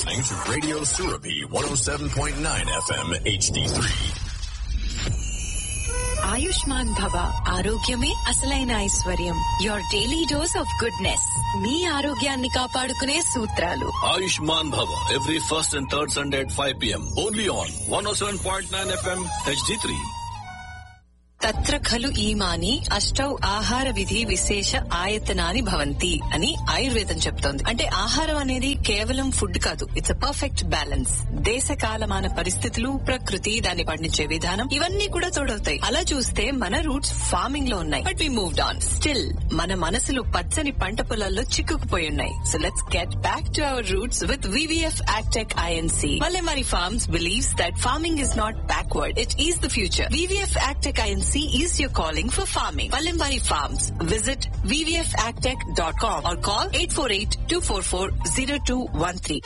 listening to Radio Surapi 107.9 FM HD3. Ayushman భవ ఆరోగ్యమే అసలైన ఐశ్వర్యం your daily dose of goodness మీ ఆరోగ్యాన్ని కాపాడుకునే సూత్రాలు Ayushman Bhava every first and third Sunday at 5 p.m. Only on 107.9 FM HD3. తత్ర ఖలు ఈమాని అష్టౌ ఆహార విధి విశేష ఆయతనాని భవంతి అని ఆయుర్వేదం చెప్తోంది అంటే ఆహారం అనేది కేవలం ఫుడ్ కాదు ఇట్స్ అ పర్ఫెక్ట్ బ్యాలెన్స్ దేశ కాలమాన పరిస్థితులు ప్రకృతి దాన్ని పండించే విధానం ఇవన్నీ కూడా తోడవుతాయి అలా చూస్తే మన రూట్స్ ఫార్మింగ్ లో ఉన్నాయి but we moved on still మన మనసులు పచ్చని పంట పొలాల్లో చిక్కుకుపోయి ఉన్నాయి so let's get back to our roots with VVF agtech INC Valemari Farms believes that farming is not backward. It is the future. VVF Agtech INC is your calling for farming. Valemari Farms. Visit vvfagtech.com or call 848-244-0213.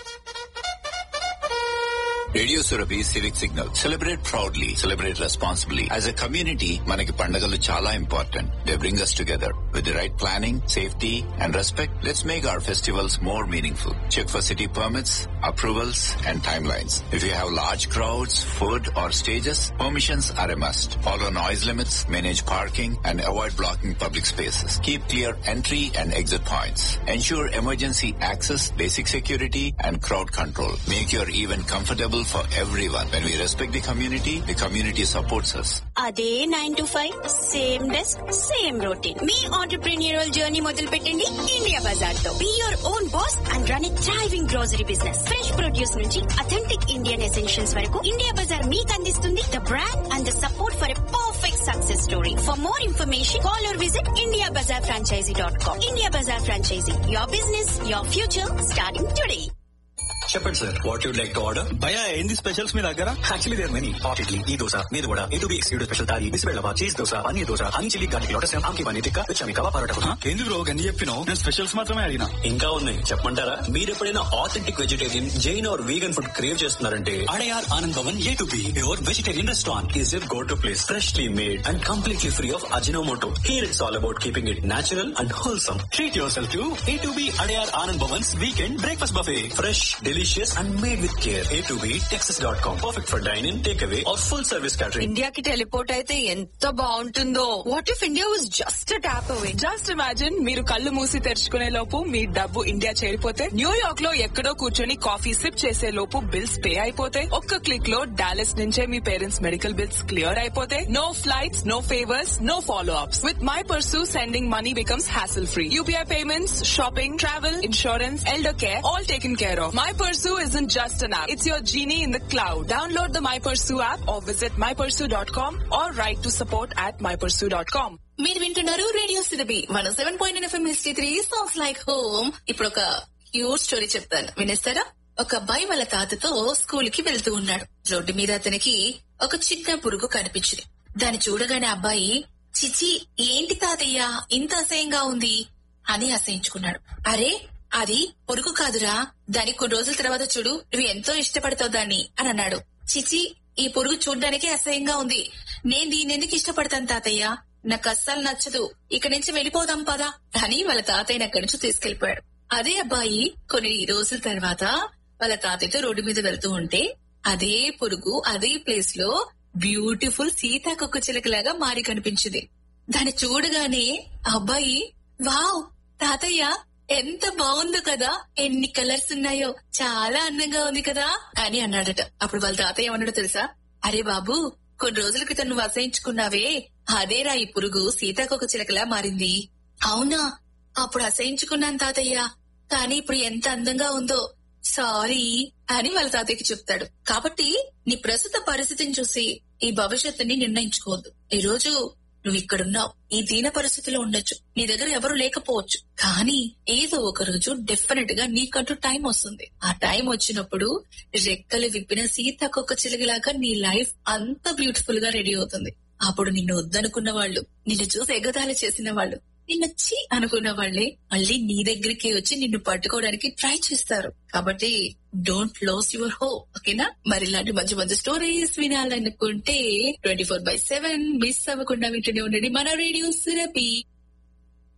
Radio Surabhi civic signal celebrate proudly celebrate responsibly as a community మనకి పండుగలు చాలా important they bring us together with the right planning safety and respect let's make our festivals more meaningful check for city permits approvals and timelines if you have large crowds food or stages permissions are a must follow noise limits manage parking and avoid blocking public spaces keep clear entry and exit points ensure emergency access basic security and crowd control. Make your event comfortable for everyone. When we respect the community, the community supports us. అదే nine to five same desk same routine మీ entrepreneurial journey మొదలు పెట్టండి India Bazaar తో be your own boss and run a thriving grocery business fresh produce నుంచి authentic Indian essentials వరకు India Bazaar మీకు అందిస్తుంది the brand and the support for a perfect success story for more information call or visit India Bazaar franchise dot com India Bazaar franchise your business your future starting today చెప్పండి sir what you'd like to order భయ ఏంది specials మీ దగ్గర actually there many hot idli ఈ దోశ మీరు కూడా A two B exclusive special thali బిస్బెల్లవా cheese dosa paneer dosa honey chilli garlic lotus ఆమ్కి పన్నీర్ టిక్కా విచమి కవా పరోటా ఏంది బ్రో గన్ని చెప్పినావు నేను స్పెషల్స్ మాత్రమే అడిగినా ఇంకా ఉన్నాయి చెప్పమంటారా మీరు ఎప్పుడైనా authentic vegetarian Jain or vegan food crave చేస్తున్నారంటే Adyar Anand Bhavan A two B your vegetarian restaurant is your go to place freshly made and completely free of Ajinomoto here it's all about keeping it natural and wholesome treat yourself to A two B Adyar Anand Bhavan's weekend breakfast buffet fresh delicious and made with care A two B Texas dot com perfect for dyne in take away or full service catering ఇండియాకి teleport అయితే ఎంత బాగుంటుందో what if India was just tap away just imagine మీరు కళ్ళు మూసి తెరుచుకునే లోపు మీ డబ్బు India చేరిపోతే New York లో ఎక్కడో కూర్చొని కాఫీ సిప్ చేసే లోపు బిల్స్ పే అయిపోతే ఒక్క క్లిక్ లో డాలస్ నుంచే మీ పేరెంట్స్ మెడికల్ బిల్స్ క్లియర్ అయిపోతే no flights no favours no follow ups with MyPursu sending money becomes hassle free UPI payments shopping travel insurance elder care all taken care of MyPursu is in just an app it's your genie in the cloud download the MyPursu app or visit MyPursu dot com or write to support at MyPursu dot com మీరు వింటున్నారు radio Surabhi one seven point FM history three songs like home ఇప్పుడు ఒక cute story చెప్తాను వినేస్తారా ఒక అబ్బాయి వాళ్ళ తాతతో school కి వెళ్తూ ఉన్నాడు రోడ్డు మీద అతనికి ఒక చిన్న పురుగు కనిపించింది దాన్ని చూడగానే అబ్బాయి చిచి ఏంటి తాతయ్య ఇంత అసహ్యంగా ఉంది అని అసహించుకున్నాడు అరే అది పొరుగు కాదురా దాని కొన్ని రోజుల తర్వాత చూడు నువ్వు ఎంతో ఇష్టపడతావు దాన్ని అని అన్నాడు చిచి ఈ పురుగు చూడ్డానికి అసహ్యంగా ఉంది నేను దీన్ని ఎందుకు ఇష్టపడతాను తాతయ్య నాకు అస్సలు నచ్చదు ఇక్కడి నుంచి వెళ్ళిపోదాం పదా అని వాళ్ళ తాతయ్యని అక్కడి నుంచి తీసుకెళ్లిపోయాడు అదే అబ్బాయి కొన్ని రోజుల తర్వాత వాళ్ళ తాతయ్యతో రోడ్డు మీద వెళ్తూ ఉంటే అదే పురుగు అదే ప్లేస్ లో బ్యూటిఫుల్ సీతాకొక్క చిలకలాగా మారి కనిపించింది దాన్ని చూడగానే ఆ అబ్బాయి వావ్ తాతయ్య ఎంత బాగుందో కదా ఎన్ని కలర్స్ ఉన్నాయో చాలా అందంగా ఉంది కదా అని అన్నాడట అప్పుడు వాళ్ళ తాతయ్య ఏమన్నాడో తెలుసా అరే బాబు కొన్ని రోజుల క్రితం నువ్వు అసహించుకున్నావే అదేరా ఈ పురుగు సీతాకొక చిలకలా మారింది అవునా అప్పుడు అసహించుకున్నాను తాతయ్య కానీ ఇప్పుడు ఎంత అందంగా ఉందో సారీ అని వాళ్ళ తాతయ్యకి చెప్తాడు కాబట్టి నీ ప్రస్తుత పరిస్థితిని చూసి ఈ భవిష్యత్తుని నిర్ణయించుకోవద్దు ఈ రోజు నువ్వు ఇక్కడున్నావు ఈ దీన పరిస్థితిలో ఉండొచ్చు నీ దగ్గర ఎవరు లేకపోవచ్చు కానీ ఏదో ఒక రోజు డెఫినెట్ గా నీకంటూ టైం వస్తుంది ఆ టైం వచ్చినప్పుడు రెక్కలు విప్పిన సీతాకొక చిలుగులాగా నీ లైఫ్ అంత బ్యూటిఫుల్ గా రెడీ అవుతుంది అప్పుడు నిన్ను వద్దనుకున్న వాళ్ళు నిన్ను చూసి ఎగతాళి చేసిన వాళ్ళు నిన్ను చి అనుకున్న వాళ్ళే మళ్ళీ నీ దగ్గరికి వచ్చి నిన్ను పట్టుకోవడానికి ట్రై చేస్తారు కాబట్టి డోంట్ లాస్ యువర్ హో ఓకేనా మరి ఇలాంటి మంచి మంచి స్టోరీస్ వినాలనుకుంటే twenty four by seven miss అవ్వకుండా వింటూనే ఉండండి మన రేడియో సిరపి